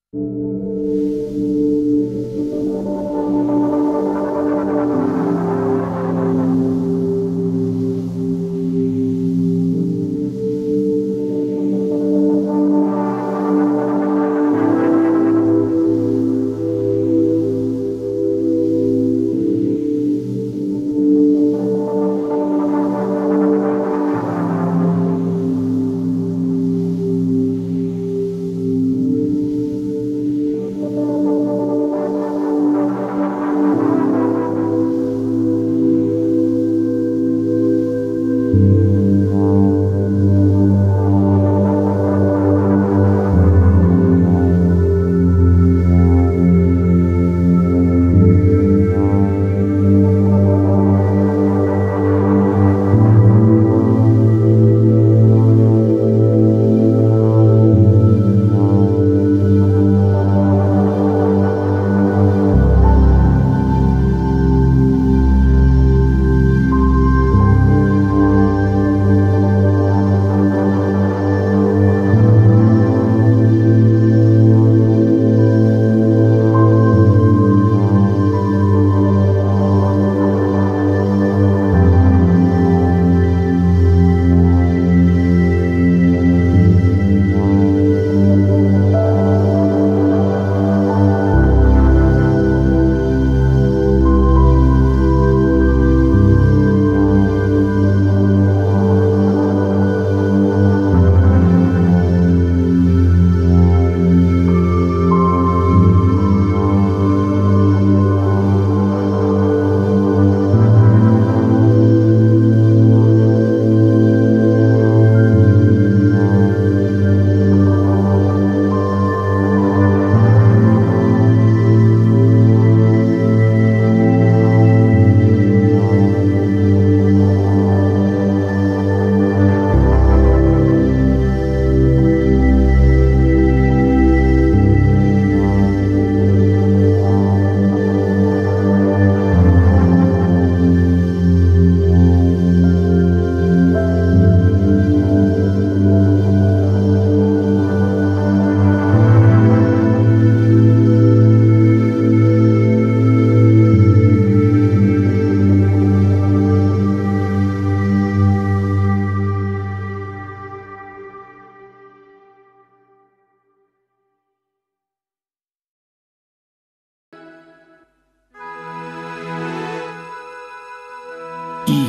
ఈ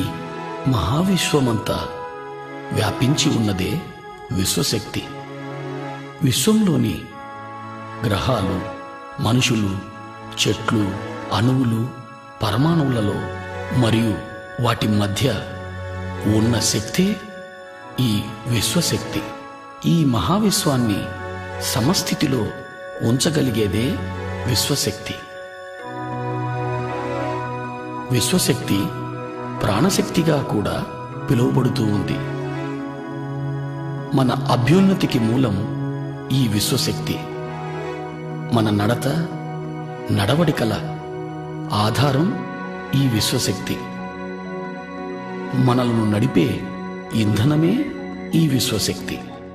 మహావిశ్వమంతా వ్యాపించి ఉన్నదే విశ్వశక్తి విశ్వంలోని గ్రహాలు మనుషులు చెట్లు అణువులు పరమాణువులలో మరియు వాటి మధ్య ఉన్న శక్తే ఈ విశ్వశక్తి ఈ మహావిశ్వాన్ని సమస్థితిలో ఉంచగలిగేదే విశ్వశక్తి విశ్వశక్తి ప్రాణశక్తిగా కూడా పిలువబడుతూ ఉంది మన అభ్యున్నతికి మూలం ఈ విశ్వశక్తి మన నడత నడవడికల ఆధారం ఈ విశ్వశక్తి మనలను నడిపే ఇంధనమే ఈ విశ్వశక్తి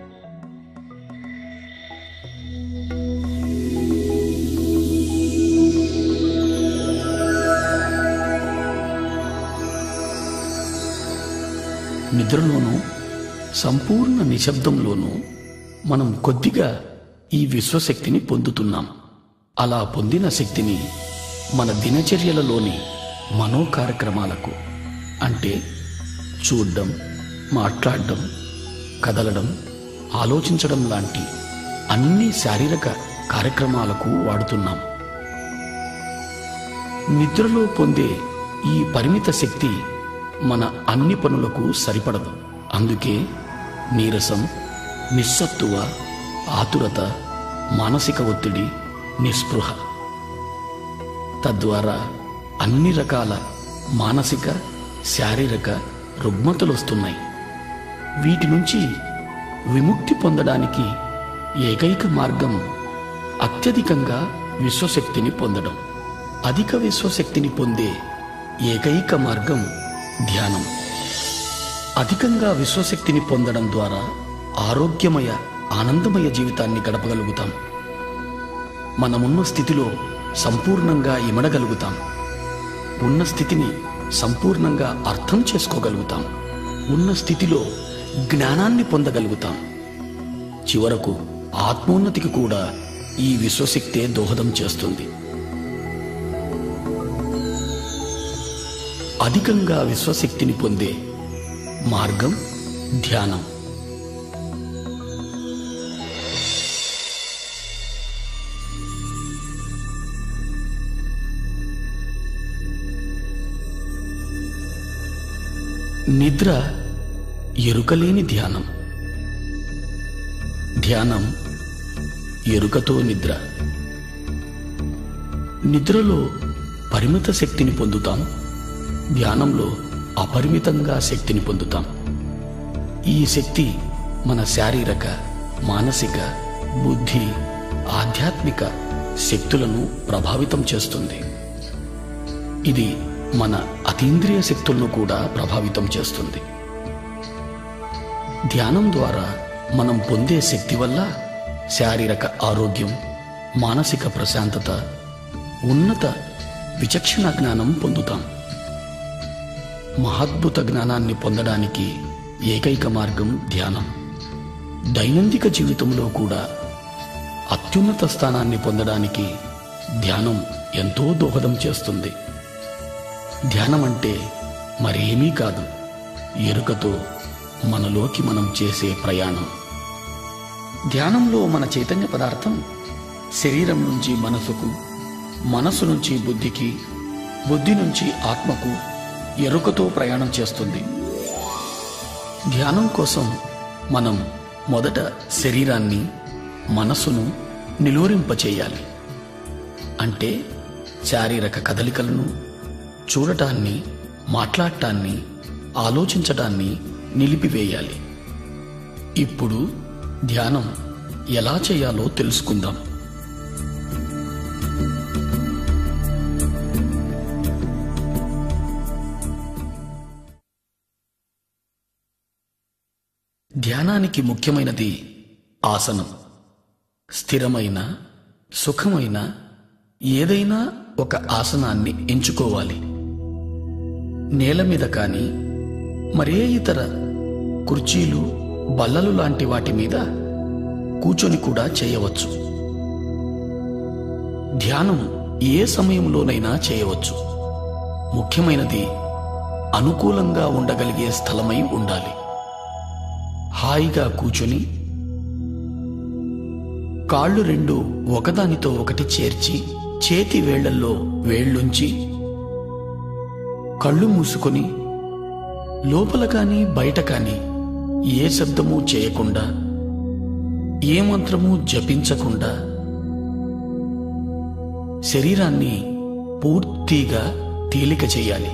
నిద్రలోనూ సంపూర్ణ నిశ్శబ్దంలోనూ మనం కొద్దిగా ఈ విశ్వశక్తిని పొందుతున్నాం అలా పొందిన శక్తిని మన దినచర్యలలోని మనో కార్యక్రమాలకు అంటే చూడడం మాట్లాడడం కదలడం ఆలోచించడం లాంటి అన్ని శారీరక కార్యక్రమాలకు వాడుతున్నాం నిద్రలో పొందే ఈ పరిమిత శక్తి మన అన్ని పనులకు సరిపడదు అందుకే నీరసం నిస్సత్తువ ఆతురత మానసిక ఒత్తిడి నిస్పృహ తద్వారా అన్ని రకాల మానసిక శారీరక రుగ్మతలు వస్తున్నాయి వీటి నుంచి విముక్తి పొందడానికి ఏకైక మార్గం అత్యధికంగా విశ్వశక్తిని పొందడం అధిక విశ్వశక్తిని పొందే ఏకైక మార్గం ధ్యానం అధికంగా విశ్వశక్తిని పొందడం ద్వారా ఆరోగ్యమయ ఆనందమయ జీవితాన్ని గడపగలుగుతాం మనమున్న స్థితిలో సంపూర్ణంగా ఇమడగలుగుతాం ఉన్న స్థితిని సంపూర్ణంగా అర్థం చేసుకోగలుగుతాం ఉన్న స్థితిలో జ్ఞానాన్ని పొందగలుగుతాం చివరకు ఆత్మోన్నతికి కూడా ఈ విశ్వశక్తే దోహదం చేస్తుంది అధికంగా విశ్వశక్తిని పొందే మార్గం ధ్యానం నిద్ర ఎరుకలేని ధ్యానం ధ్యానం ఎరుకతో నిద్ర నిద్రలో పరిమిత శక్తిని పొందుతాం ధ్యానంలో అపరిమితంగా శక్తిని పొందుతాం ఈ శక్తి మన శారీరక మానసిక బుద్ధి ఆధ్యాత్మిక శక్తులను ప్రభావితం చేస్తుంది ఇది మన అతీంద్రియ శక్తులను కూడా ప్రభావితం చేస్తుంది ధ్యానం ద్వారా మనం పొందే శక్తి వల్ల శారీరక ఆరోగ్యం మానసిక ప్రశాంతత ఉన్నత విచక్షణ జ్ఞానం పొందుతాం మహాద్భుత జ్ఞానాన్ని పొందడానికి ఏకైక మార్గం ధ్యానం దైనందిక జీవితంలో కూడా అత్యున్నత స్థానాన్ని పొందడానికి ధ్యానం ఎంతో దోహదం చేస్తుంది ధ్యానం అంటే మరేమీ కాదు ఎరుకతో మనలోకి మనం చేసే ప్రయాణం ధ్యానంలో మన చైతన్య పదార్థం శరీరం నుంచి మనసుకు మనసు నుంచి బుద్ధికి బుద్ధి నుంచి ఆత్మకు ఎరుకతో ప్రయాణం చేస్తుంది ధ్యానం కోసం మనం మొదట శరీరాన్ని మనసును నిలువరింపచేయాలి అంటే శారీరక కదలికలను చూడటాన్ని మాట్లాడటాన్ని ఆలోచించటాన్ని నిలిపివేయాలి ఇప్పుడు ధ్యానం ఎలా చేయాలో తెలుసుకుందాం ధ్యానానికి ముఖ్యమైనది ఆసనం స్థిరమైన సుఖమైన ఏదైనా ఒక ఆసనాన్ని ఎంచుకోవాలి నేల మీద కానీ మరే ఇతర కుర్చీలు బల్లలు లాంటి వాటి మీద కూర్చొని కూడా చేయవచ్చు ధ్యానం ఏ సమయంలోనైనా చేయవచ్చు ముఖ్యమైనది అనుకూలంగా ఉండగలిగే స్థలమై ఉండాలి హాయిగా కూర్చొని కాళ్ళు రెండు ఒకదానితో ఒకటి చేర్చి చేతి వేళ్లల్లో వేళ్ళుంచి కళ్ళు మూసుకొని లోపల కాని బయట కాని ఏ శబ్దము చేయకుండా ఏ మంత్రము జపించకుండా శరీరాన్ని పూర్తిగా తేలిక చేయాలి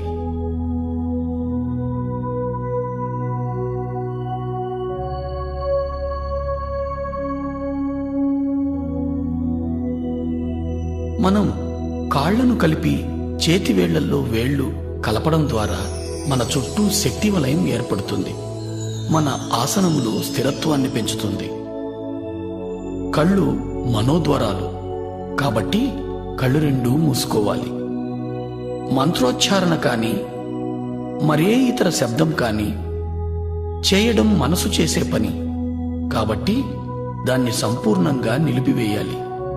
మనం కాళ్లను కలిపి చేతి వేళ్లల్లో వేళ్లు కలపడం ద్వారా మన చుట్టూ శక్తి వలయం ఏర్పడుతుంది మన ఆసనములో స్థిరత్వాన్ని పెంచుతుంది కళ్ళు మనోద్వారాలు కాబట్టి కళ్ళు రెండూ మూసుకోవాలి మంత్రోచ్చారణ కానీ మరే ఇతర శబ్దం కానీ చేయడం మనసు చేసే పని కాబట్టి దాన్ని సంపూర్ణంగా నిలిపివేయాలి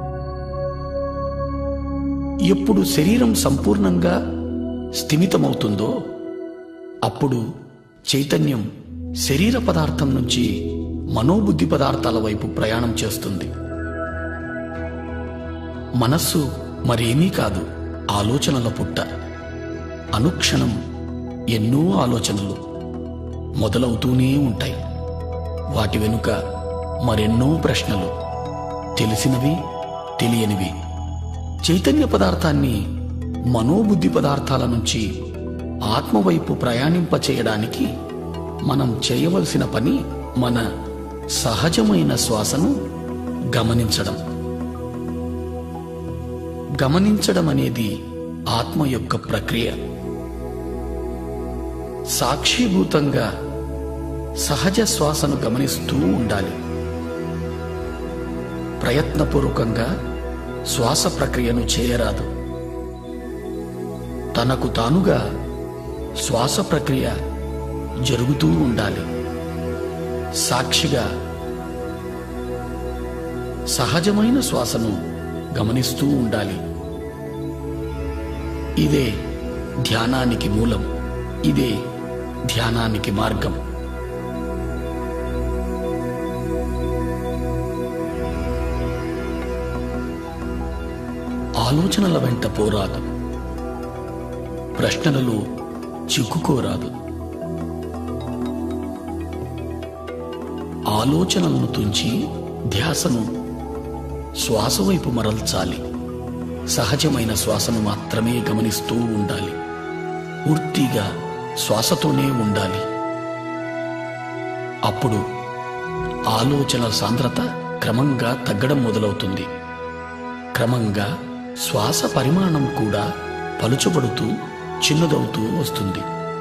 ఎప్పుడు శరీరం సంపూర్ణంగా స్థిమితమవుతుందో అప్పుడు చైతన్యం శరీర పదార్థం నుంచి మనోబుద్ధి పదార్థాల వైపు ప్రయాణం చేస్తుంది మనస్సు మరేమీ కాదు ఆలోచనల పుట్ట అనుక్షణం ఎన్నో ఆలోచనలు మొదలవుతూనే ఉంటాయి వాటి వెనుక మరెన్నో ప్రశ్నలు తెలిసినవి తెలియనివి చైతన్య పదార్థాన్ని మనోబుద్ధి పదార్థాల నుంచి ఆత్మవైపు ప్రయాణింపచేయడానికి మనం చేయవలసిన పని మన సహజమైన శ్వాసను గమనించడం గమనించడం అనేది ఆత్మ యొక్క ప్రక్రియ సాక్షిభూతంగా సహజ శ్వాసను గమనిస్తూ ఉండాలి ప్రయత్నపూర్వకంగా శ్వాస ప్రక్రియను చేయరాదు తనకు తానుగా శ్వాస ప్రక్రియ జరుగుతూ ఉండాలి సాక్షిగా సహజమైన శ్వాసను గమనిస్తూ ఉండాలి ఇదే ధ్యానానికి మూలం ఇదే ధ్యానానికి మార్గం ఆలోచనల వెంట పోరాదు ప్రశ్నలలో చిక్కుకోరాదు ఆలోచనలను తుంచి ధ్యాసను శ్వాస వైపు మరల్చాలి సహజమైన శ్వాసను మాత్రమే గమనిస్తూ ఉండాలి పూర్తిగా శ్వాసతోనే ఉండాలి అప్పుడు ఆలోచనల సాంద్రత క్రమంగా తగ్గడం మొదలవుతుంది క్రమంగా శ్వాస పరిమాణం కూడా పలుచబడుతూ చిన్నదవుతూ వస్తుంది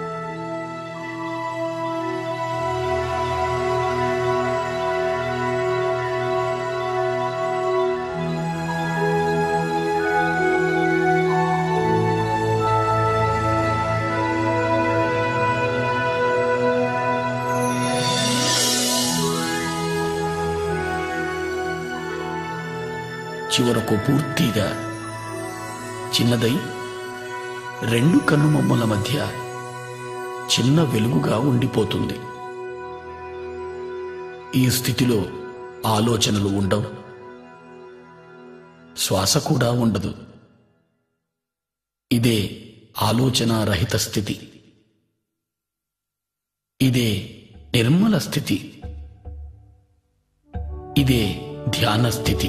చివరకు పూర్తిగా చిన్నదై రెండు కన్నుమమ్మల మధ్య చిన్న వెలుగుగా ఉండిపోతుంది ఈ స్థితిలో ఆలోచనలు ఉండవు శ్వాస కూడా ఉండదు ఇదే ఆలోచన రహిత స్థితి ఇదే నిర్మల స్థితి ఇదే ధ్యాన స్థితి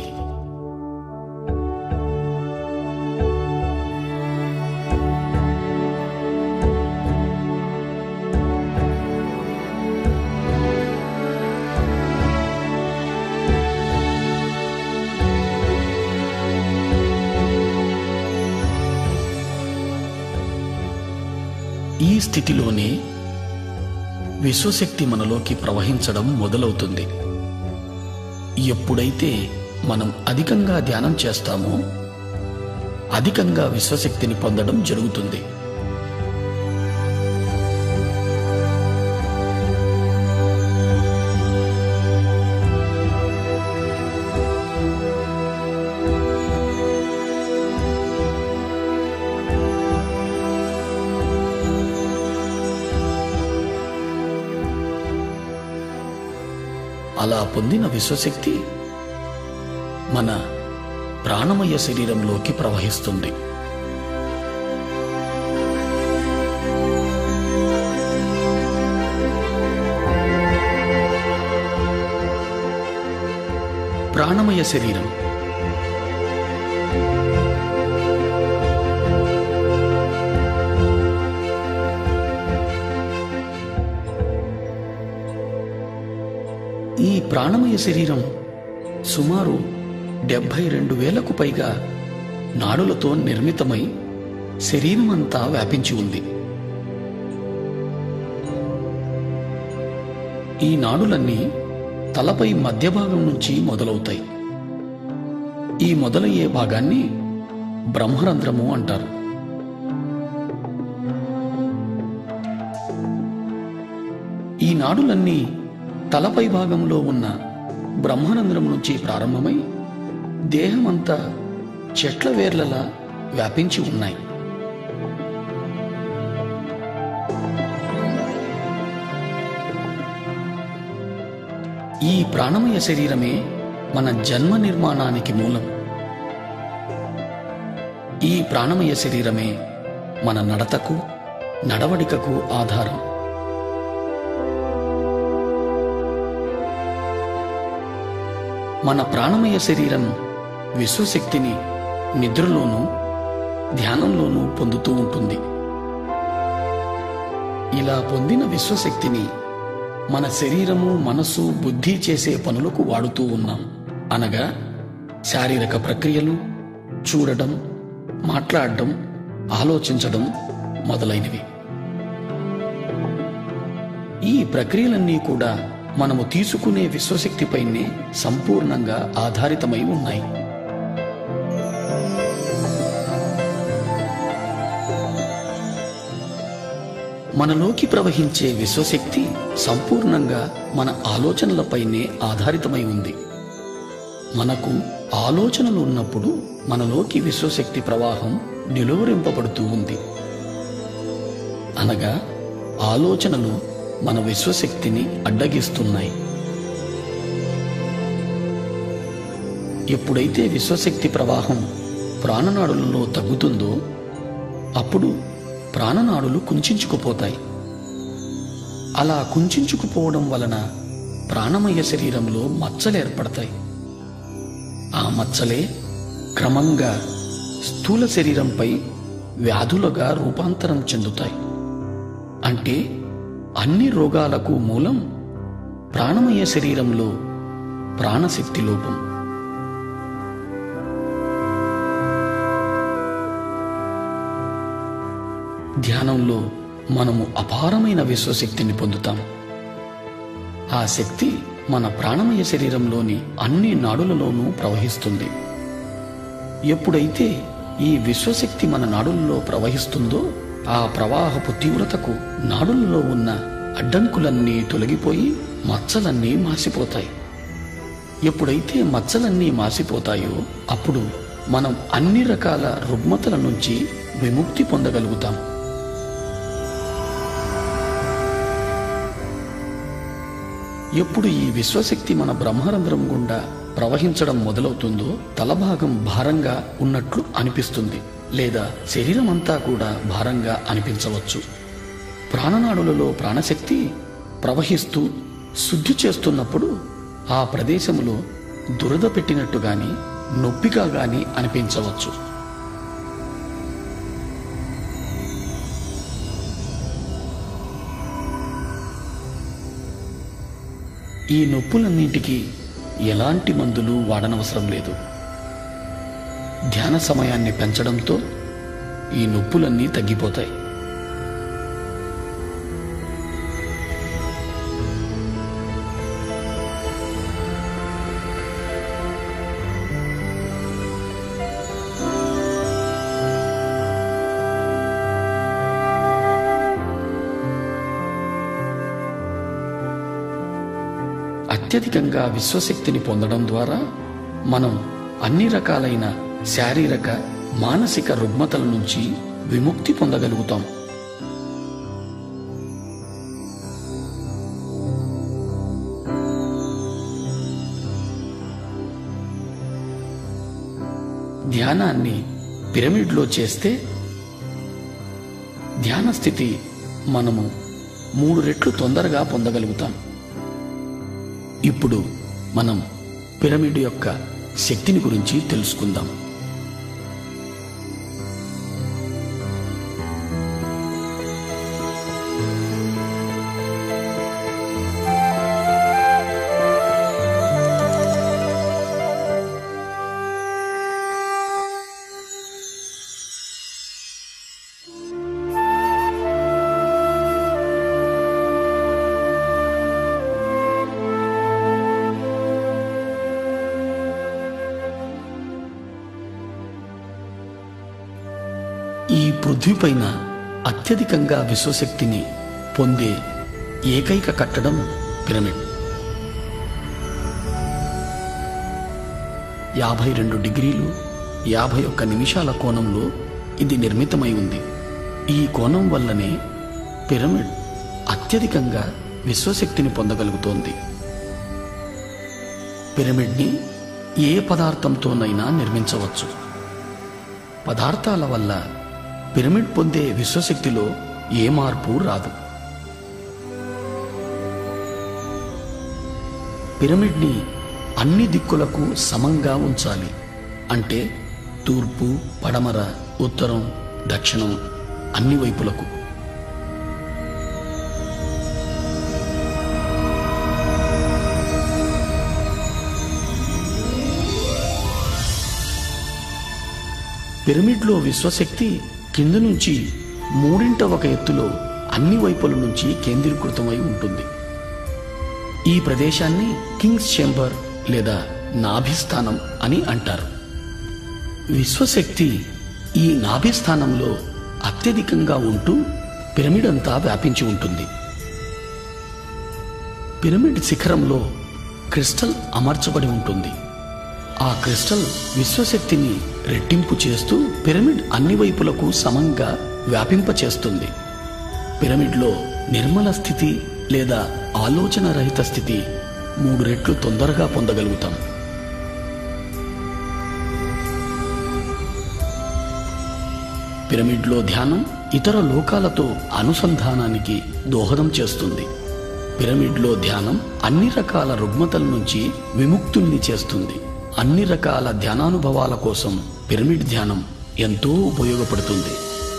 ఈ స్థితిలోనే విశ్వశక్తి మనలోకి ప్రవహించడం మొదలవుతుంది ఎప్పుడైతే మనం అధికంగా ధ్యానం చేస్తామో అధికంగా విశ్వశక్తిని పొందడం జరుగుతుంది అలా పొందిన విశ్వశక్తి మన ప్రాణమయ శరీరంలోకి ప్రవహిస్తుంది ప్రాణమయ శరీరం ఈ ప్రాణమయ శరీరం సుమారు డెబ్భై రెండు వేలకు పైగా నాడులతో నిర్మితమై శరీరం అంతా వ్యాపించి ఉంది ఈ నాడులన్నీ తలపై మధ్య భాగం నుంచి మొదలవుతాయి ఈ మొదలయ్యే భాగాన్ని బ్రహ్మరంధ్రము అంటారు ఈ నాడులన్నీ తలపై భాగంలో ఉన్న బ్రహ్మరంధ్రం నుంచి ప్రారంభమై దేహమంతా చెట్ల వేర్లలా వ్యాపించి ఉన్నాయి ఈ ప్రాణమయ శరీరమే మన జన్మ నిర్మాణానికి మూలం ఈ ప్రాణమయ శరీరమే మన నడతకు నడవడికకు ఆధారం మన ప్రాణమయ శరీరం విశ్వశక్తిని నిద్రలోనూ ధ్యానంలోనూ పొందుతూ ఉంటుంది ఇలా పొందిన విశ్వశక్తిని మన శరీరము మనస్సు బుద్ధి చేసే పనులకు వాడుతూ ఉన్నాం అనగా శారీరక ప్రక్రియలు చూడడం మాట్లాడడం ఆలోచించడం మొదలైనవి ఈ ప్రక్రియలన్నీ కూడా మనము తీసుకునే విశ్వశక్తిపైనే సంపూర్ణంగా ఆధారితమై ఉన్నాయి మనలోకి ప్రవహించే విశ్వశక్తి సంపూర్ణంగా మన ఆలోచనలపైనే ఆధారితమై ఉంది మనకు ఆలోచనలు ఉన్నప్పుడు మనలోకి విశ్వశక్తి ప్రవాహం నిలువరింపబడుతూ ఉంది అనగా ఆలోచనలు మన విశ్వశక్తిని అడ్డగిస్తున్నాయి ఎప్పుడైతే విశ్వశక్తి ప్రవాహం ప్రాణనాడులలో తగ్గుతుందో అప్పుడు ప్రాణనాడులు కుంచుకుపోతాయి అలా కుంచుకుపోవడం వలన ప్రాణమయ శరీరంలో మచ్చలు ఏర్పడతాయి ఆ మచ్చలే క్రమంగా స్థూల శరీరంపై వ్యాధులుగా రూపాంతరం చెందుతాయి అంటే అన్ని రోగాలకు మూలం ప్రాణమయ శరీరంలో ప్రాణశక్తి లోపం ధ్యానంలో మనము అపారమైన విశ్వశక్తిని పొందుతాం ఆ శక్తి మన ప్రాణమయ శరీరంలోని అన్ని నాడులలోనూ ప్రవహిస్తుంది ఎప్పుడైతే ఈ విశ్వశక్తి మన నాడులలో ప్రవహిస్తుందో ఆ ప్రవాహపు తీవ్రతకు నాడులలో ఉన్న అడ్డంకులన్నీ తొలగిపోయి మచ్చలన్నీ మాసిపోతాయి ఎప్పుడైతే మచ్చలన్నీ మాసిపోతాయో అప్పుడు మనం అన్ని రకాల రుగ్మతల నుంచి విముక్తి పొందగలుగుతాం ఎప్పుడు ఈ విశ్వశక్తి మన బ్రహ్మరంధ్రం గుండా ప్రవహించడం మొదలవుతుందో తలభాగం భారంగా ఉన్నట్లు అనిపిస్తుంది లేదా శరీరం అంతా కూడా భారంగా అనిపించవచ్చు ప్రాణనాడులలో ప్రాణశక్తి ప్రవహిస్తూ శుద్ధి చేస్తున్నప్పుడు ఆ ప్రదేశంలో దురద పెట్టినట్టు గాని నొప్పిగా గాని అనిపించవచ్చు ఈ నొప్పులన్నింటికి ఎలాంటి మందులు వాడనవసరం లేదు ధ్యాన సమయాన్ని పెంచడంతో ఈ నొప్పులన్నీ తగ్గిపోతాయి అత్యధికంగా విశ్వశక్తిని పొందడం ద్వారా మనం అన్ని రకాలైన శారీరక మానసిక రుగ్మతల నుంచి విముక్తి పొందగలుగుతాం ధ్యానాన్ని పిరమిడ్లో చేస్తే ధ్యాన స్థితి మనము మూడు రెట్లు తొందరగా పొందగలుగుతాం ఇప్పుడు మనం పిరమిడ్ యొక్క శక్తిని గురించి తెలుసుకుందాం ఈ పృథ్వీపైన అత్యధికంగా విశ్వశక్తిని పొందే ఏకైక కట్టడం పిరమిడ్ యాభై రెండు డిగ్రీలు యాభై ఒక్క నిమిషాల కోణంలో ఇది నిర్మితమై ఉంది ఈ కోణం వల్లనే పిరమిడ్ అత్యధికంగా విశ్వశక్తిని పొందగలుగుతోంది పిరమిడ్ని ఏ పదార్థంతోనైనా నిర్మించవచ్చు పదార్థాల వల్ల పిరమిడ్ పొందే విశ్వశక్తిలో ఏ మార్పు రాదు పిరమిడ్ని అన్ని దిక్కులకు సమంగా ఉంచాలి అంటే తూర్పు పడమర ఉత్తరం దక్షిణం అన్ని వైపులకు పిరమిడ్లో విశ్వశక్తి కింద నుంచి మూడింట ఒక ఎత్తులో అన్ని వైపుల నుంచి కేంద్రీకృతమై ఉంటుంది ఈ ప్రదేశాన్ని కింగ్స్ చేంబర్ లేదా నాభిస్థానం అని అంటారు విశ్వశక్తి ఈ నాభిస్థానంలో అత్యధికంగా ఉంటూ పిరమిడ్ అంతా వ్యాపించి ఉంటుంది పిరమిడ్ శిఖరంలో క్రిస్టల్ అమర్చబడి ఉంటుంది ఆ క్రిస్టల్ విశ్వశక్తిని రెట్టింపు చేస్తూ పిరమిడ్ అన్ని వైపులకు సమంగా వ్యాపింపచేస్తుంది పిరమిడ్లో నిర్మల స్థితి లేదా ఆలోచన రహిత స్థితి మూడు రెట్లు తొందరగా పొందగలుగుతాం పిరమిడ్లో ధ్యానం ఇతర లోకాలతో అనుసంధానానికి దోహదం చేస్తుంది పిరమిడ్లో ధ్యానం అన్ని రకాల రుగ్మతల నుంచి విముక్తుల్ని చేస్తుంది అన్ని రకాల ధ్యానానుభవాల కోసం పిరమిడ్ ధ్యానం ఎంతో ఉపయోగపడుతుంది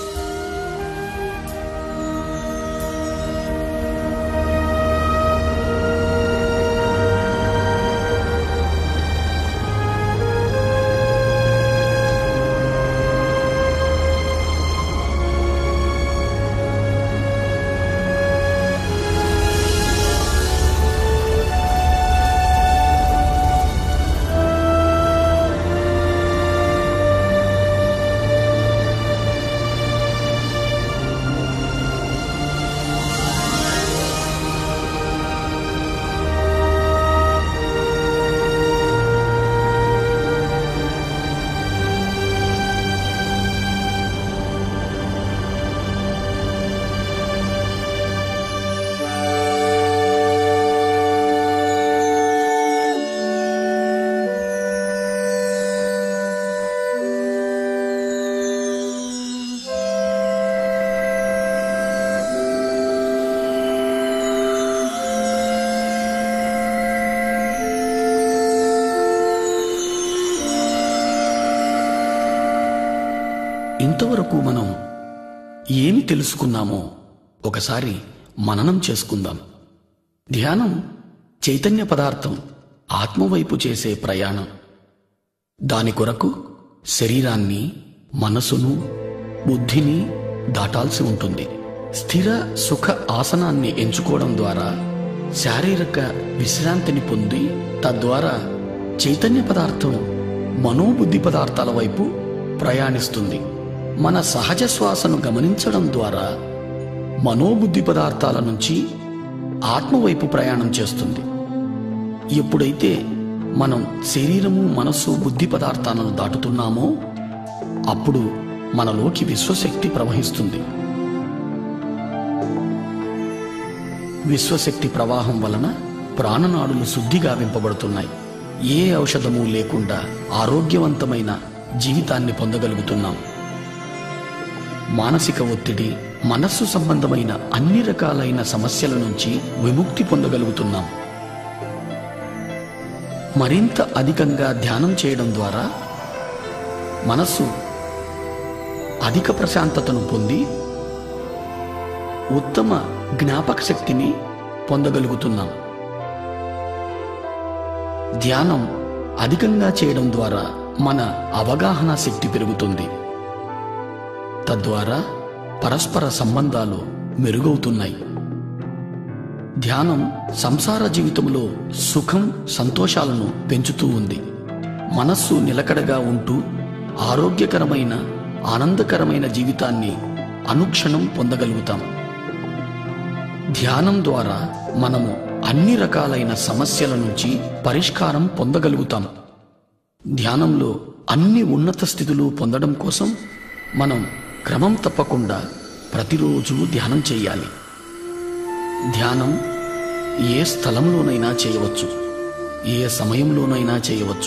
ఇంతవరకు మనం ఏమి తెలుసుకున్నామో ఒకసారి మననం చేసుకుందాం ధ్యానం చైతన్య పదార్థం ఆత్మవైపు చేసే ప్రయాణం దాని కొరకు శరీరాన్ని మనసును బుద్ధిని దాటాల్సి ఉంటుంది స్థిర సుఖ ఆసనాన్ని ఎంచుకోవడం ద్వారా శారీరక విశ్రాంతిని పొంది తద్వారా చైతన్య పదార్థం మనోబుద్ధి పదార్థాల వైపు ప్రయాణిస్తుంది మన సహజ శ్వాసను గమనించడం ద్వారా మనోబుద్ధి పదార్థాల నుంచి ఆత్మవైపు ప్రయాణం చేస్తుంది ఎప్పుడైతే మనం శరీరము మనస్సు బుద్ధి పదార్థాలను దాటుతున్నామో అప్పుడు మనలోకి విశ్వశక్తి ప్రవహిస్తుంది విశ్వశక్తి ప్రవాహం వలన ప్రాణనాడులు శుద్ధిగా వింపబడుతున్నాయి ఏ ఔషధము లేకుండా ఆరోగ్యవంతమైన జీవితాన్ని పొందగలుగుతున్నాం మానసిక ఒత్తిడి మనస్సు సంబంధమైన అన్ని రకాలైన సమస్యల నుంచి విముక్తి పొందగలుగుతున్నాం మరింత అధికంగా ధ్యానం చేయడం ద్వారా మనస్సు అధిక ప్రశాంతతను పొంది ఉత్తమ జ్ఞాపక శక్తిని పొందగలుగుతున్నాం ధ్యానం అధికంగా చేయడం ద్వారా మన అవగాహన శక్తి పెరుగుతుంది తద్వారా పరస్పర సంబంధాలు మెరుగవుతున్నాయి ధ్యానం సంసార జీవితంలో సుఖం సంతోషాలను పెంచుతూ ఉంది మనస్సు నిలకడగా ఉంటూ ఆరోగ్యకరమైన ఆనందకరమైన జీవితాన్ని అనుక్షణం పొందగలుగుతాం ధ్యానం ద్వారా మనము అన్ని రకాలైన సమస్యల నుంచి పరిష్కారం పొందగలుగుతాం ధ్యానంలో అన్ని ఉన్నత స్థితులు పొందడం కోసం మనం క్రమం తప్పకుండా ప్రతిరోజు ధ్యానం చేయాలి ధ్యానం ఏ స్థలంలోనైనా చేయవచ్చు ఏ సమయంలోనైనా చేయవచ్చు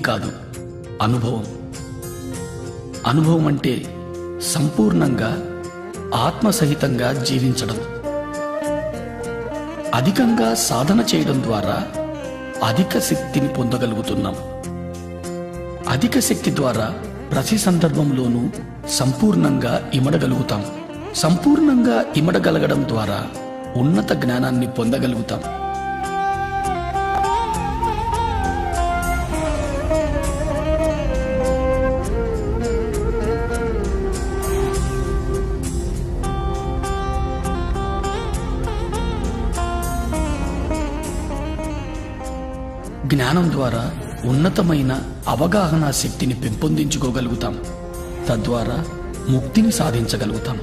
కాదు అనుభవం అనుభవం అంటే సంపూర్ణంగా ఆత్మసహితంగా జీవించడం అధికంగా సాధన చేయడం ద్వారా అధిక శక్తిని పొందగలుగుతున్నాం అధిక శక్తి ద్వారా ప్రతి సందర్భంలోనూ సంపూర్ణంగా ఇమడగలుగుతాం సంపూర్ణంగా ఇమడగలగడం ద్వారా ఉన్నత జ్ఞానాన్ని పొందగలుగుతాం జ్ఞానం ద్వారా ఉన్నతమైన అవగాహన శక్తిని పెంపొందించుకోగలుగుతాం తద్వారా ముక్తిని సాధించగలుగుతాం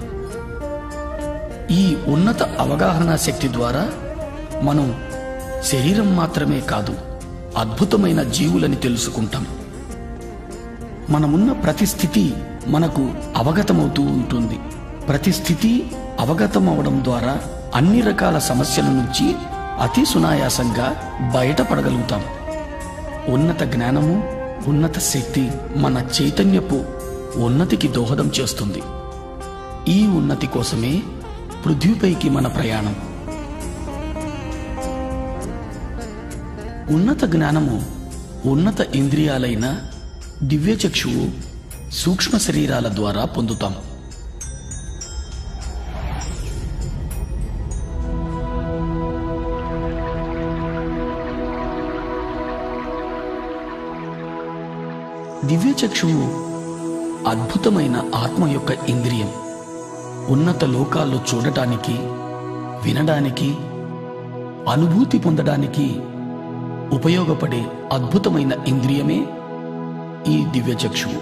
ఈ ఉన్నత అవగాహన శక్తి ద్వారా మనం శరీరం మాత్రమే కాదు అద్భుతమైన జీవులని తెలుసుకుంటాం మనమున్న ప్రతి స్థితి మనకు అవగతమవుతూ ఉంటుంది ప్రతి స్థితి అవగతం అవడం ద్వారా అన్ని రకాల సమస్యల నుంచి అతి సునాయాసంగా బయటపడగలుగుతాం ఉన్నత జ్ఞానము ఉన్నత శక్తి మన చైతన్యపు ఉన్నతికి దోహదం చేస్తుంది ఈ ఉన్నతి కోసమే పృథ్వీపైకి మన ప్రయాణం ఉన్నత జ్ఞానము ఉన్నత ఇంద్రియాలైన దివ్యచక్షువు సూక్ష్మ శరీరాల ద్వారా పొందుతాం దివ్యచక్షువు అద్భుతమైన ఆత్మ యొక్క ఇంద్రియం ఉన్నత లోకాల్లో చూడటానికి వినడానికి అనుభూతి పొందడానికి ఉపయోగపడే అద్భుతమైన ఇంద్రియమే ఈ దివ్యచక్షువు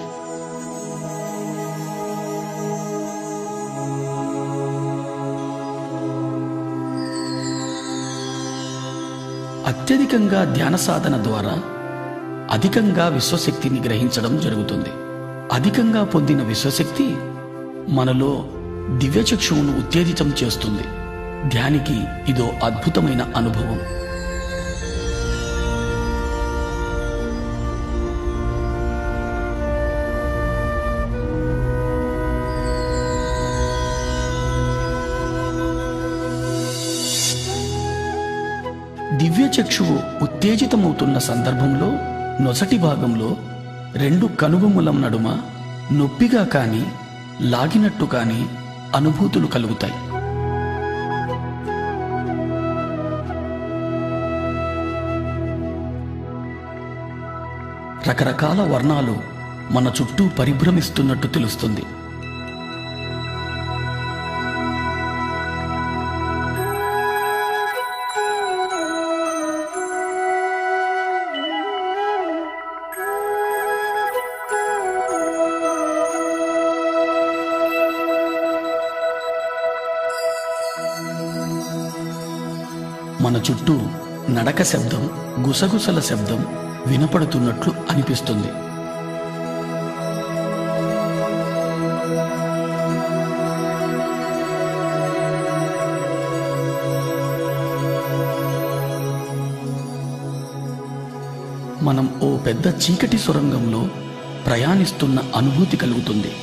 అత్యధికంగా ధ్యాన సాధన ద్వారా అధికంగా విశ్వశక్తిని గ్రహించడం జరుగుతుంది అధికంగా పొందిన విశ్వశక్తి మనలో దివ్యచక్షువును ఉత్తేజితం చేస్తుంది ధ్యానికి ఇదో అద్భుతమైన అనుభవం దివ్యచక్షువు ఉత్తేజితమవుతున్న సందర్భంలో నొసటి భాగంలో రెండు కనుబొమ్మల నడుమ నొప్పిగా కాని లాగినట్టు కాని అనుభూతులు కలుగుతాయి రకరకాల వర్ణాలు మన చుట్టూ పరిభ్రమిస్తున్నట్టు తెలుస్తుంది మన చుట్టూ నడక శబ్దం గుసగుసల శబ్దం వినపడుతున్నట్లు అనిపిస్తుంది మనం ఓ పెద్ద చీకటి సొరంగంలో ప్రయాణిస్తున్న అనుభూతి కలుగుతుంది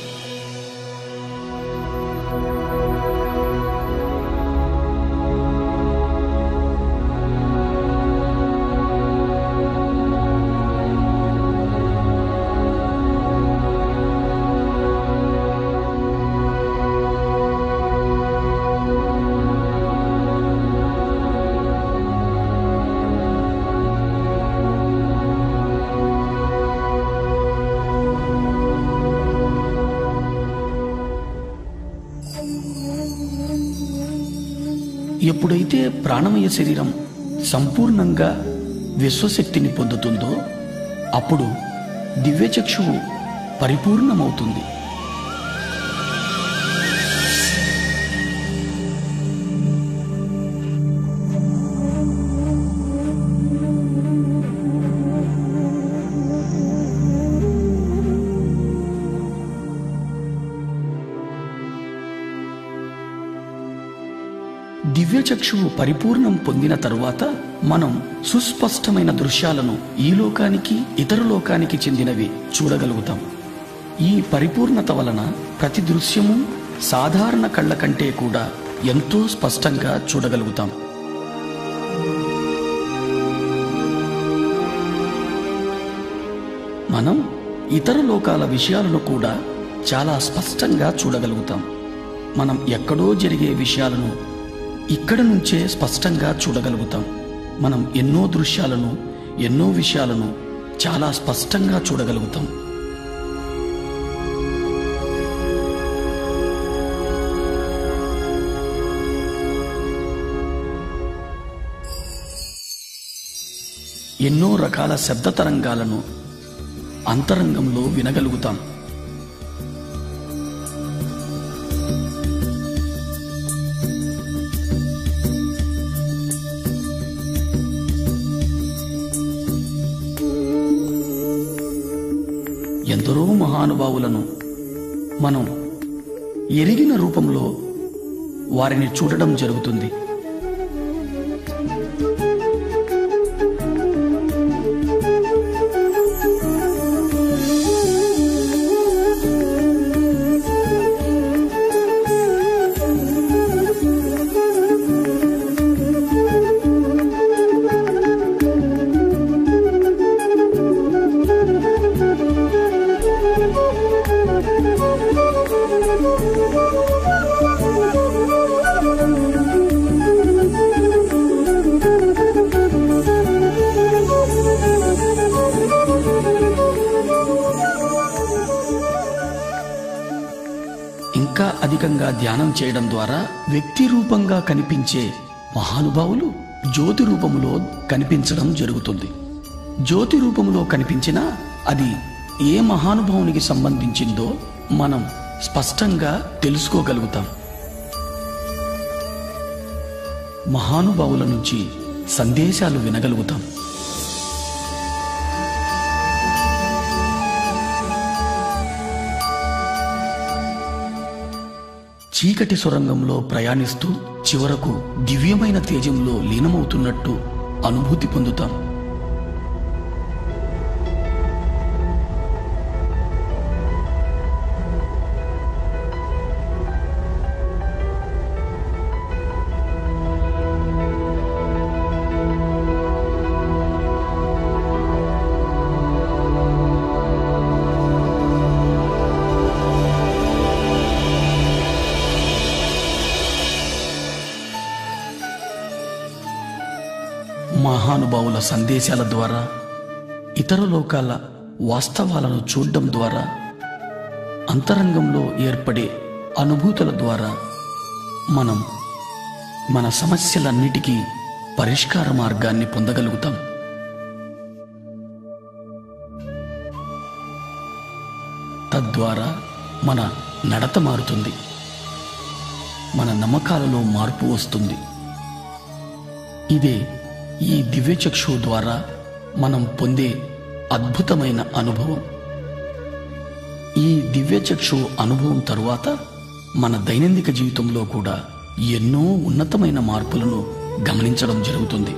ఎప్పుడైతే ప్రాణమయ శరీరం సంపూర్ణంగా విశ్వశక్తిని పొందుతుందో అప్పుడు దివ్యచక్షువు పరిపూర్ణమవుతుంది దివ్యచక్షువు పరిపూర్ణం పొందిన తరువాత మనం సుస్పష్టమైన దృశ్యాలను ఈ లోకానికి ఇతర లోకానికి చెందినవి చూడగలుగుతాం ఈ పరిపూర్ణత వలన ప్రతి దృశ్యము సాధారణ కళ్ళ కంటే కూడా ఎంతో స్పష్టంగా చూడగలుగుతాం మనం ఇతర లోకాల విషయాలను కూడా చాలా స్పష్టంగా చూడగలుగుతాం మనం ఎక్కడో జరిగే విషయాలను ఇక్కడ నుంచే స్పష్టంగా చూడగలుగుతాం మనం ఎన్నో దృశ్యాలను ఎన్నో విషయాలను చాలా స్పష్టంగా చూడగలుగుతాం ఎన్నో రకాల శబ్ద తరంగాలను అంతరంగంలో వినగలుగుతాం ఎందరో మహానుభావులను మనం ఎరిగిన రూపంలో వారిని చూడడం జరుగుతుంది ఇంకా అధికంగా ధ్యానం చేయడం ద్వారా వ్యక్తి రూపంగా కనిపించే మహానుభావులు జ్యోతి రూపములో కనిపించడం జరుగుతుంది జ్యోతి రూపంలో కనిపించినా అది ఏ మహానుభావునికి సంబంధించిందో మనం స్పష్టంగా తెలుసుకోగలుగుతాం మహానుభావుల నుంచి సందేశాలు వినగలుగుతాం చీకటి సొరంగంలో ప్రయాణిస్తూ చివరకు దివ్యమైన తేజంలో లీనమవుతున్నట్టు అనుభూతి పొందుతాం మహానుభావుల సందేశాల ద్వారా ఇతర లోకాల వాస్తవాలను చూడడం ద్వారా అంతరంగంలో ఏర్పడే అనుభూతుల ద్వారా మనం మన సమస్యలన్నిటికీ పరిష్కార మార్గాన్ని పొందగలుగుతాం తద్వారా మన నడత మారుతుంది మన నమ్మకాలలో మార్పు వస్తుంది ఇదే ఈ దివ్యచక్షు ద్వారా మనం పొందే అద్భుతమైన అనుభవం ఈ దివ్యచక్షు అనుభవం తరువాత మన దైనందిక జీవితంలో కూడా ఎన్నో ఉన్నతమైన మార్పులను గమనించడం జరుగుతుంది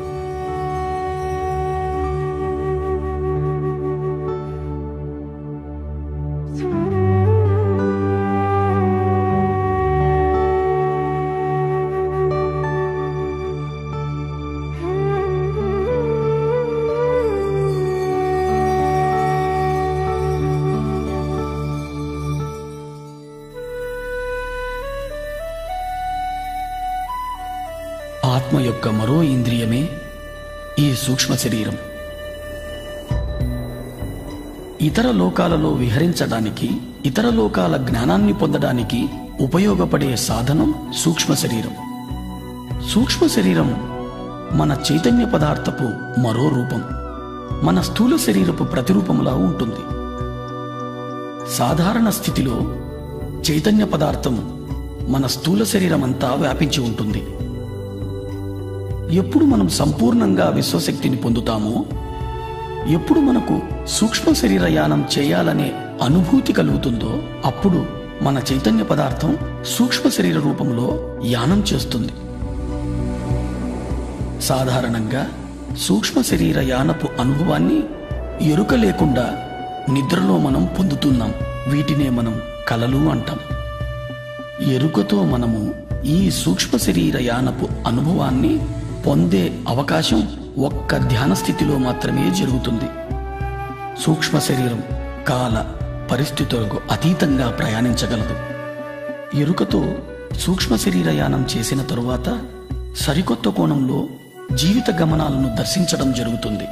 ఆత్మ యొక్క మరో ఇంద్రియమే ఈ సూక్ష్మ శరీరం ఇతర లోకాలలో విహరించడానికి ఇతర లోకాల జ్ఞానాన్ని పొందడానికి ఉపయోగపడే సాధనం సూక్ష్మ శరీరం సూక్ష్మ శరీరం మన చైతన్య పదార్థపు మరో రూపం మన స్థూల శరీరపు ప్రతిరూపంలా ఉంటుంది సాధారణ స్థితిలో చైతన్య పదార్థం మన స్థూల శరీరం అంతా వ్యాపించి ఉంటుంది ఎప్పుడు మనం సంపూర్ణంగా విశ్వశక్తిని పొందుతామో ఎప్పుడు మనకు సూక్ష్మ శరీర యానం చేయాలనే అనుభూతి కలుగుతుందో అప్పుడు మన చైతన్య పదార్థం సూక్ష్మ శరీర రూపంలో యానం చేస్తుంది సాధారణంగా సూక్ష్మ శరీర యానపు అనుభవాన్ని ఎరుక లేకుండా నిద్రలో మనం పొందుతున్నాం వీటినే మనం కలలు అంటాం ఎరుకతో మనము ఈ సూక్ష్మ శరీర యానపు అనుభవాన్ని పొందే అవకాశం ఒక్క ధ్యాన స్థితిలో మాత్రమే జరుగుతుంది సూక్ష్మ శరీరం కాల పరిస్థితులకు అతీతంగా ప్రయాణించగలదు ఎరుకతో సూక్ష్మ శరీర యానం చేసిన తరువాత సరికొత్త కోణంలో జీవిత గమనాలను దర్శించడం జరుగుతుంది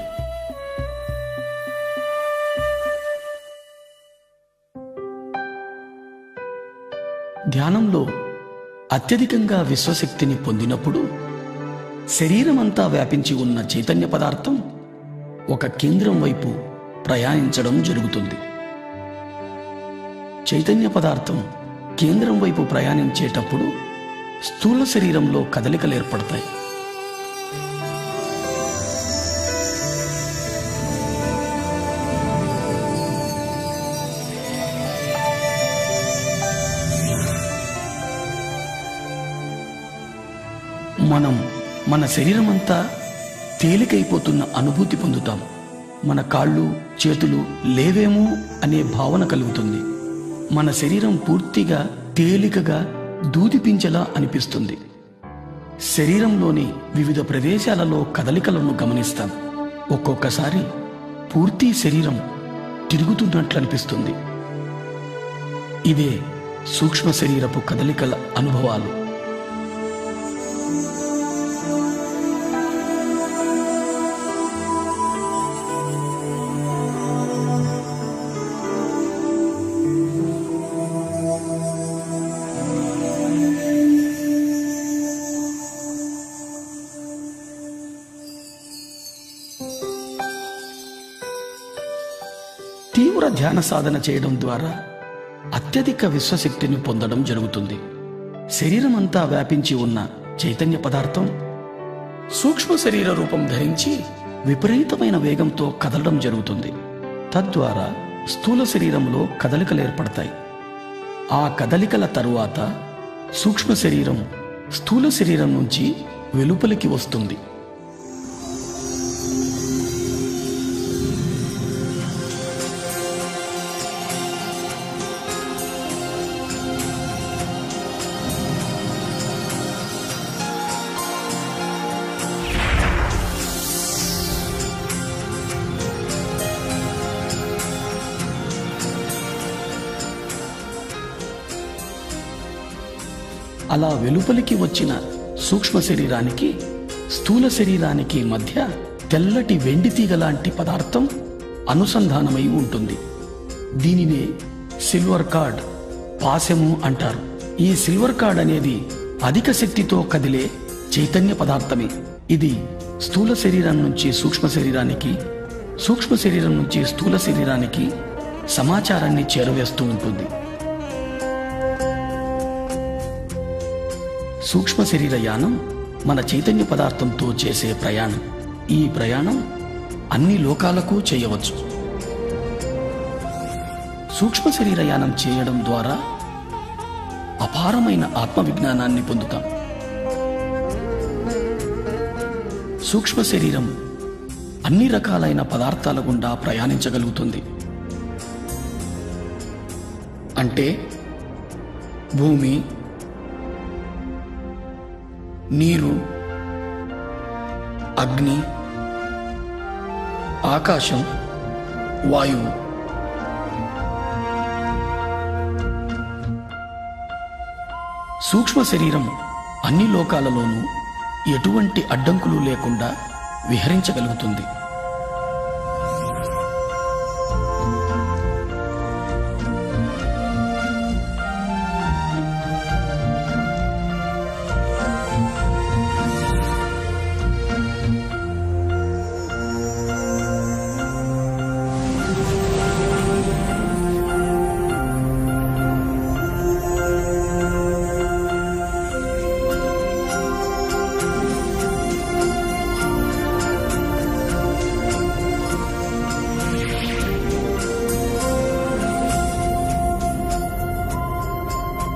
ధ్యానంలో అత్యధికంగా విశ్వశక్తిని పొందినప్పుడు శరీరమంతా వ్యాపించి ఉన్న చైతన్య పదార్థం ఒక కేంద్రం వైపు ప్రయాణించడం జరుగుతుంది చైతన్య పదార్థం కేంద్రం వైపు ప్రయాణించేటప్పుడు స్థూల శరీరంలో కదలికలు ఏర్పడతాయి మనం మన శరీరమంతా తేలికైపోతున్న అనుభూతి పొందుతాం మన కాళ్ళు చేతులు లేవేమో అనే భావన కలుగుతుంది మన శరీరం పూర్తిగా తేలికగా దూదిపించేలా అనిపిస్తుంది శరీరంలోని వివిధ ప్రదేశాలలో కదలికలను గమనిస్తాం ఒక్కొక్కసారి పూర్తి శరీరం తిరుగుతున్నట్లు అనిపిస్తుంది ఇవే సూక్ష్మ శరీరపు కదలికల అనుభవాలు తీవ్ర ధ్యాన సాధన చేయడం ద్వారా అత్యధిక విశ్వశక్తిని పొందడం జరుగుతుంది శరీరం అంతా వ్యాపించి ఉన్న చైతన్య పదార్థం సూక్ష్మ శరీర రూపం ధరించి విపరీతమైన వేగంతో కదలడం జరుగుతుంది తద్వారా స్థూల శరీరంలో కదలికలు ఏర్పడతాయి ఆ కదలికల తరువాత సూక్ష్మ శరీరం స్థూల శరీరం నుంచి వెలుపలికి వస్తుంది అలా వెలుపలికి వచ్చిన సూక్ష్మ శరీరానికి స్థూల శరీరానికి మధ్య తెల్లటి వెండి తీగ లాంటి పదార్థం అనుసంధానమై ఉంటుంది దీనినే సిల్వర్ కార్డ్ పాశము అంటారు ఈ సిల్వర్ కార్డ్ అనేది అధిక శక్తితో కదిలే చైతన్య పదార్థమే ఇది స్థూల శరీరం నుంచి సూక్ష్మ శరీరానికి సూక్ష్మ శరీరం నుంచి స్థూల శరీరానికి సమాచారాన్ని చేరవేస్తూ ఉంటుంది సూక్ష్మ శరీర యానం మన చైతన్య పదార్థంతో చేసే ప్రయాణం ఈ ప్రయాణం అన్ని లోకాలకు చేయవచ్చు సూక్ష్మ శరీర యానం చేయడం ద్వారా అపారమైన ఆత్మ విజ్ఞానాన్ని పొందుతాం సూక్ష్మ శరీరం అన్ని రకాలైన పదార్థాల గుండా ప్రయాణించగలుగుతుంది అంటే భూమి నీరు అగ్ని ఆకాశం వాయువు సూక్ష్మ శరీరం అన్ని లోకాలలోనూ ఎటువంటి అడ్డంకులు లేకుండా విహరించగలుగుతుంది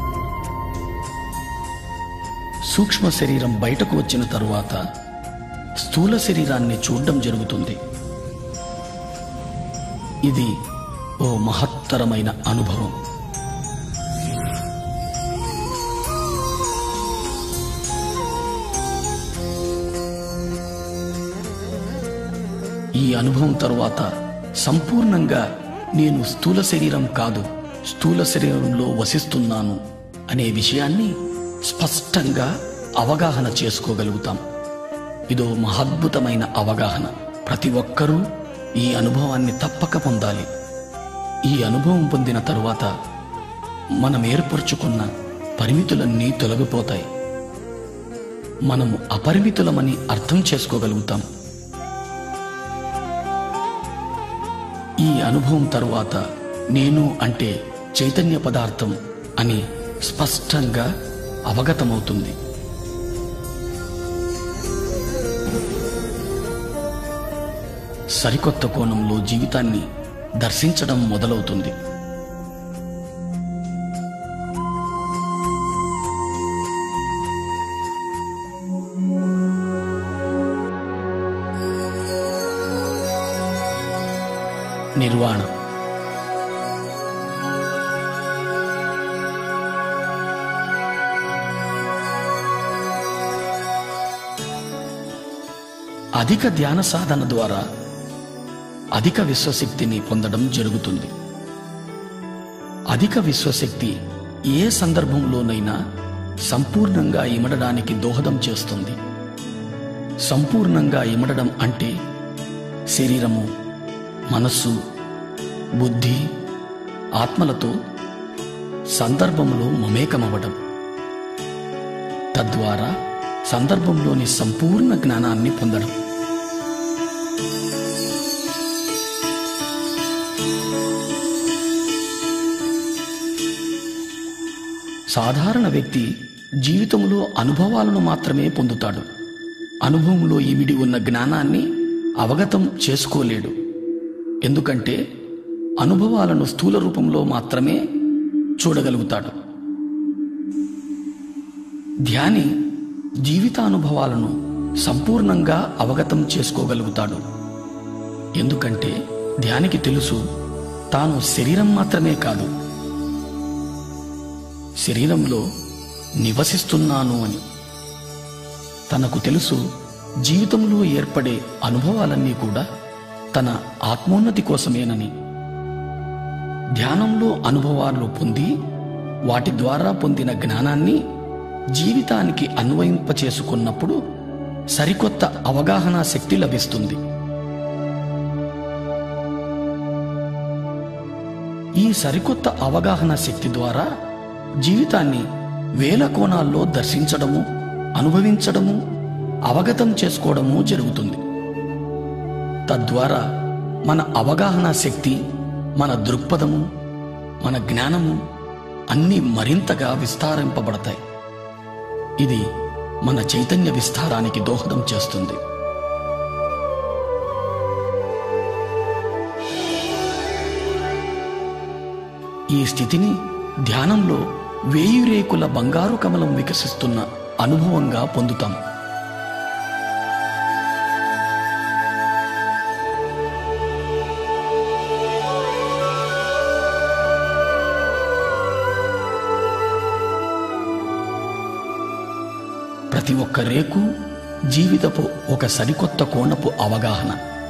సూక్ష్మ శరీరం బయటకు వచ్చిన తరువాత స్థూల శరీరాన్ని చూడడం జరుగుతుంది ఇది ఓ మహత్తరమైన అనుభవం ఈ అనుభవం తరువాత సంపూర్ణంగా నేను స్థూల శరీరం కాదు స్థూల శరీరంలో వసిస్తున్నాను అనే విషయాన్ని స్పష్టంగా అవగాహన చేసుకోగలుగుతాం ఇదో మహద్భుతమైన అవగాహన ప్రతి ఒక్కరూ ఈ అనుభవాన్ని తప్పక పొందాలి ఈ అనుభవం పొందిన తరువాత మనం ఏర్పరచుకున్న పరిమితులన్నీ తొలగిపోతాయి మనము అపరిమితులమని అర్థం చేసుకోగలుగుతాం ఈ అనుభవం తరువాత నేను అంటే చైతన్య పదార్థం అని స్పష్టంగా అవగతమవుతుంది సరికొత్త కోణంలో జీవితాన్ని దర్శించడం మొదలవుతుంది నిర్వాణ అధిక ధ్యాన సాధన ద్వారా అధిక విశ్వశక్తిని పొందడం జరుగుతుంది అధిక విశ్వశక్తి ఏ సందర్భంలోనైనా సంపూర్ణంగా ఇమడడానికి దోహదం చేస్తుంది సంపూర్ణంగా ఇమడడం అంటే శరీరము మనస్సు బుద్ధి ఆత్మలతో సందర్భంలో మమేకమవ్వడం తద్వారా సందర్భంలోని సంపూర్ణ జ్ఞానాన్ని పొందడం సాధారణ వ్యక్తి జీవితంలో అనుభవాలను మాత్రమే పొందుతాడు అనుభవంలో ఇమిడి ఉన్న జ్ఞానాన్ని అవగతం చేసుకోలేడు ఎందుకంటే అనుభవాలను స్థూల రూపంలో మాత్రమే చూడగలుగుతాడు ధ్యాని జీవితానుభవాలను సంపూర్ణంగా అవగతం చేసుకోగలుగుతాడు ఎందుకంటే ధ్యానికి తెలుసు తాను శరీరం మాత్రమే కాదు శరీరంలో నివసిస్తున్నాను అని తనకు తెలుసు జీవితంలో ఏర్పడే అనుభవాలన్నీ కూడా తన ఆత్మోన్నతి కోసమేనని ధ్యానంలో అనుభవాలు పొంది వాటి ద్వారా పొందిన జ్ఞానాన్ని జీవితానికి అన్వయింపచేసుకున్నప్పుడు సరికొత్త అవగాహన శక్తి లభిస్తుంది ఈ సరికొత్త అవగాహన శక్తి ద్వారా జీవితాన్ని వేల కోణాల్లో దర్శించడము అనుభవించడము అవగతం చేసుకోవడము జరుగుతుంది తద్వారా మన అవగాహన శక్తి మన దృక్పథము మన జ్ఞానము అన్నీ మరింతగా విస్తారింపబడతాయి ఇది మన చైతన్య విస్తారానికి దోహదం చేస్తుంది ఈ స్థితిని ధ్యానంలో వేయి రేకుల బంగారు కమలం వికసిస్తున్న అనుభవంగా పొందుతాం ప్రతి ఒక్క రేకు జీవితపు ఒక సరికొత్త కోణపు అవగాహన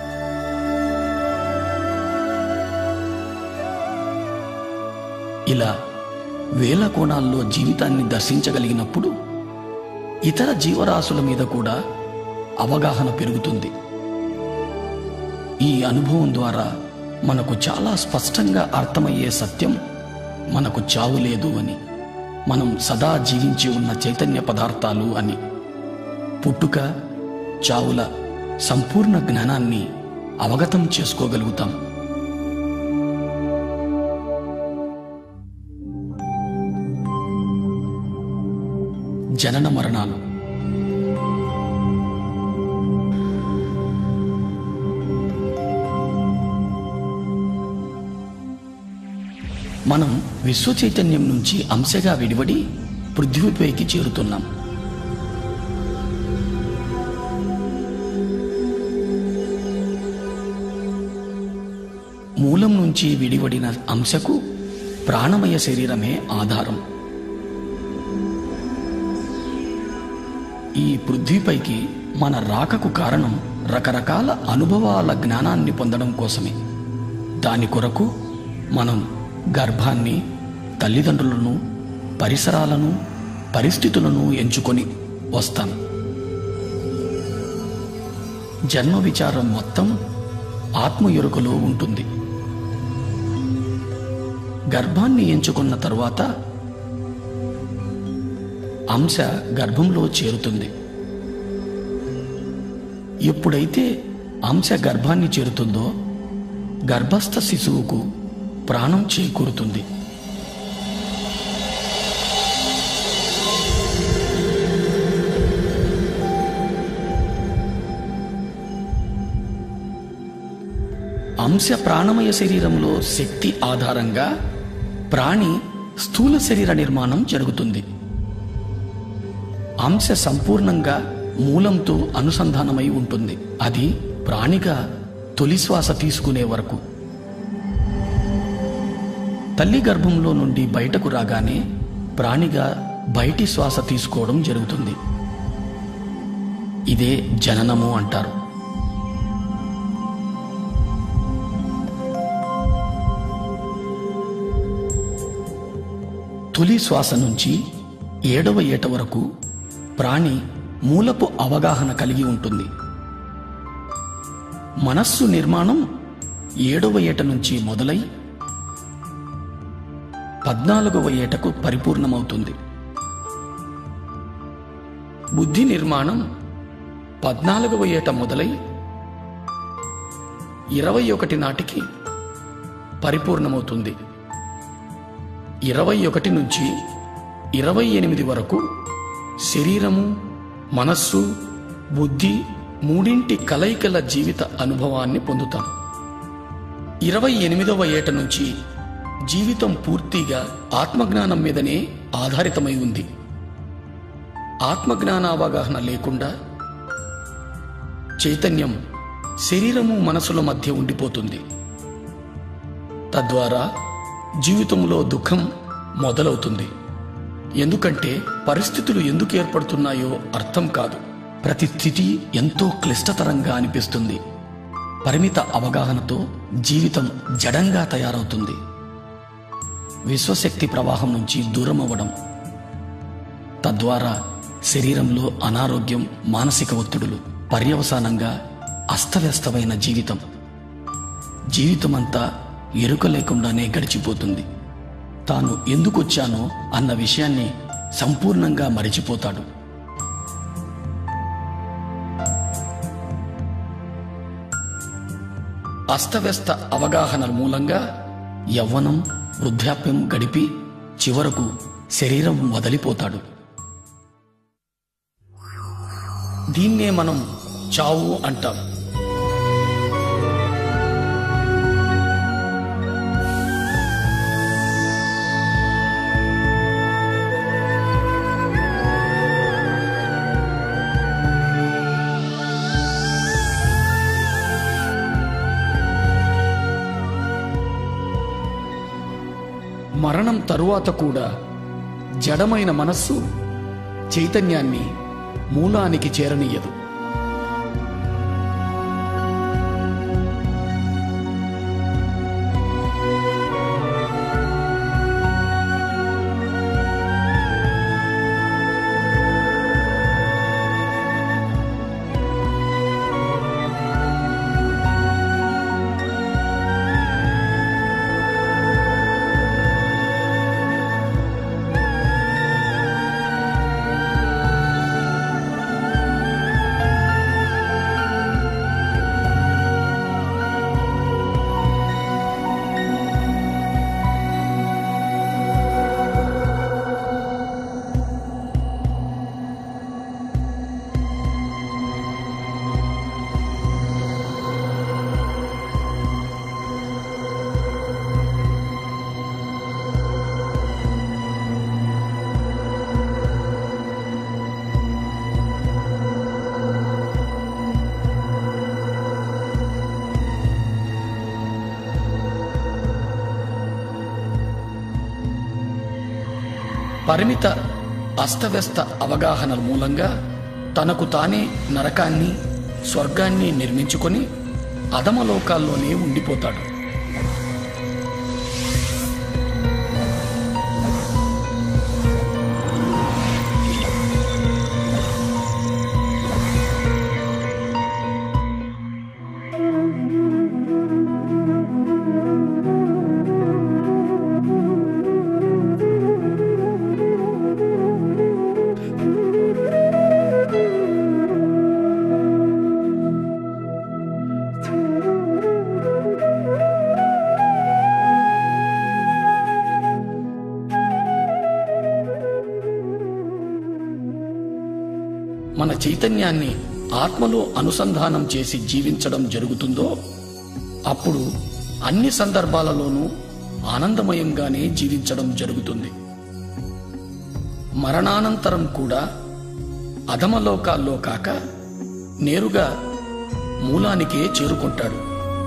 ఇలా వేల కోణాల్లో జీవితాన్ని దర్శించగలిగినప్పుడు ఇతర జీవరాశుల మీద కూడా అవగాహన పెరుగుతుంది ఈ అనుభవం ద్వారా మనకు చాలా స్పష్టంగా అర్థమయ్యే సత్యం మనకు చావు లేదు అని మనం సదా జీవించి ఉన్న చైతన్య పదార్థాలు అని పుట్టుక చావుల సంపూర్ణ జ్ఞానాన్ని అవగతం చేసుకోగలుగుతాం జనన మరణాలు మనం విశ్వ చైతన్యం నుంచి అంశగా విడివడి పృథ్వీపైకి చేరుతున్నాం మూలం నుంచి విడివడిన అంశకు ప్రాణమయ శరీరమే ఆధారం ఈ పృథ్వీపైకి మన రాకకు కారణం రకరకాల అనుభవాల జ్ఞానాన్ని పొందడం కోసమే దాని కొరకు మనం గర్భాన్ని తల్లిదండ్రులను పరిసరాలను పరిస్థితులను ఎంచుకొని వస్తాం జన్మ విచారం మొత్తం ఆత్మ ఎరుకలో ఉంటుంది గర్భాన్ని ఎంచుకున్న తరువాత అంశ గర్భంలో చేరుతుంది ఎప్పుడైతే అంశ గర్భాన్ని చేరుతుందో గర్భస్థ శిశువుకు ప్రాణం చేకూరుతుంది అంశ ప్రాణమయ శరీరంలో శక్తి ఆధారంగా ప్రాణి స్థూల శరీర నిర్మాణం జరుగుతుంది అంశ సంపూర్ణంగా మూలంతో అనుసంధానమై ఉంటుంది అది ప్రాణిగా తొలి శ్వాస తీసుకునే వరకు తల్లి గర్భంలో నుండి బయటకు రాగానే ప్రాణిగా బయటి శ్వాస తీసుకోవడం జరుగుతుంది ఇదే జననము అంటారు తొలి శ్వాస నుంచి ఏడవ ఏట వరకు ప్రాణి మూలపు అవగాహన కలిగి ఉంటుంది మనస్సు నిర్మాణం ఏడవ ఏట నుంచి మొదలై పద్నాలుగవ ఏటకు పరిపూర్ణమవుతుంది బుద్ధి నిర్మాణం పద్నాలుగవ ఏట మొదలై ఇరవై ఒకటి నాటికి పరిపూర్ణమవుతుంది ఇరవై ఒకటి నుంచి ఇరవై ఎనిమిది వరకు శరీరము మనస్సు బుద్ధి మూడింటి కలయికల జీవిత అనుభవాన్ని పొందుతాం ఇరవై ఎనిమిదవ ఏట నుంచి జీవితం పూర్తిగా ఆత్మజ్ఞానం మీదనే ఆధారితమై ఉంది ఆత్మజ్ఞాన అవగాహన లేకుండా చైతన్యం శరీరము మనసుల మధ్య ఉండిపోతుంది తద్వారా జీవితంలో దుఃఖం మొదలవుతుంది ఎందుకంటే పరిస్థితులు ఎందుకు ఏర్పడుతున్నాయో అర్థం కాదు ప్రతి స్థితి ఎంతో క్లిష్టతరంగా అనిపిస్తుంది పరిమిత అవగాహనతో జీవితం జడంగా తయారవుతుంది విశ్వశక్తి ప్రవాహం నుంచి దూరం అవ్వడం తద్వారా శరీరంలో అనారోగ్యం మానసిక ఒత్తిడులు పర్యవసానంగా అస్తవ్యస్తమైన జీవితం జీవితమంతా ఎరుక లేకుండానే గడిచిపోతుంది తాను ఎందుకొచ్చానో అన్న విషయాన్ని సంపూర్ణంగా మరిచిపోతాడు అస్తవ్యస్త అవగాహన మూలంగా యవ్వనం వృద్ధాప్యం గడిపి చివరకు శరీరం వదిలిపోతాడు దీన్నే మనం చావు అంటాం మరణం తరువాత కూడా జడమైన మనస్సు చైతన్యాన్ని మూలానికి చేరనీయదు పరిమిత అస్తవ్యస్త అవగాహనల మూలంగా తనకు తానే నరకాన్ని స్వర్గాన్ని నిర్మించుకొని అధమలోకాల్లోనే ఉండిపోతాడు మన చైతన్యాన్ని ఆత్మలో అనుసంధానం చేసి జీవించడం జరుగుతుందో అప్పుడు అన్ని సందర్భాలలోనూ ఆనందమయంగానే జీవించడం జరుగుతుంది మరణానంతరం కూడా అధమలోకాల్లో కాక నేరుగా మూలానికే చేరుకుంటాడు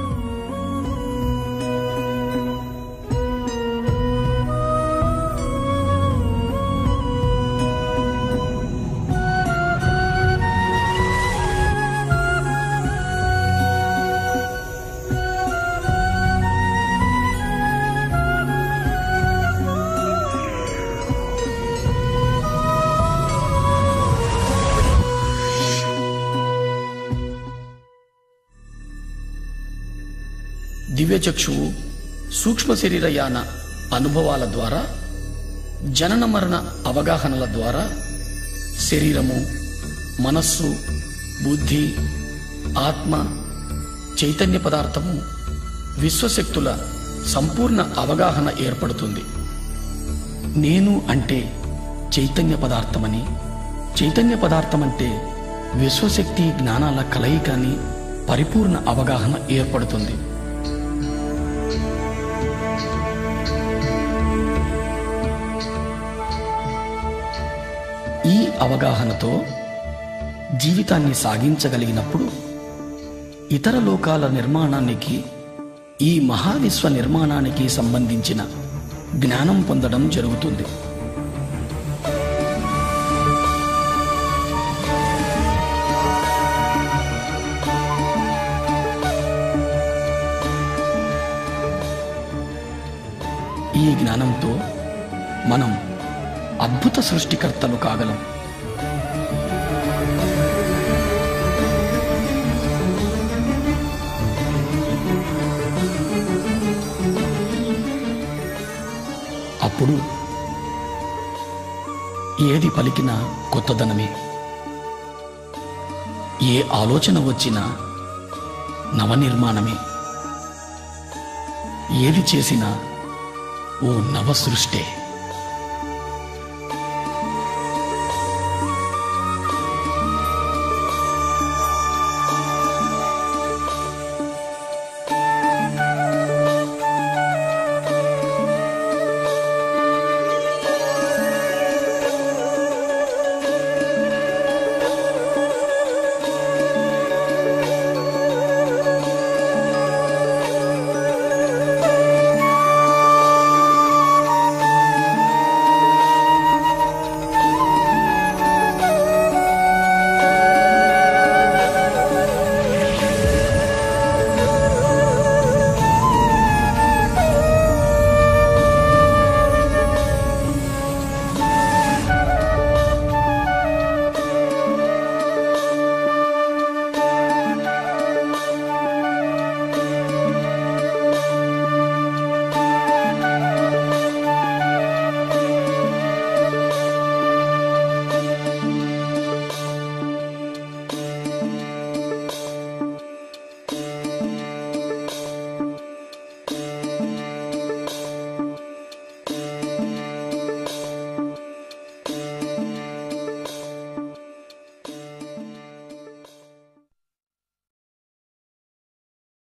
దివ్యచక్షువు సూక్ష్మ శరీరయాన అనుభవాల ద్వారా జనన మరణ అవగాహనల ద్వారా శరీరము మనస్సు బుద్ధి ఆత్మ చైతన్య పదార్థము విశ్వశక్తుల సంపూర్ణ అవగాహన ఏర్పడుతుంది నేను అంటే చైతన్య పదార్థమని చైతన్య పదార్థం అంటే విశ్వశక్తి జ్ఞానాల కలయిక అని పరిపూర్ణ అవగాహన ఏర్పడుతుంది ఈ అవగాహనతో జీవితాన్ని సాగించగలిగినప్పుడు ఇతర లోకాల నిర్మాణానికి ఈ మహావిశ్వ నిర్మాణానికి సంబంధించిన జ్ఞానం పొందడం జరుగుతుంది ఈ జ్ఞానంతో మనం అద్భుత సృష్టికర్తలు కాగలం అప్పుడు ఏది పలికినా కొత్తదనమే ఏ ఆలోచన వచ్చినా నవనిర్మాణమే ఏది చేసినా ఓ నవ సృష్టే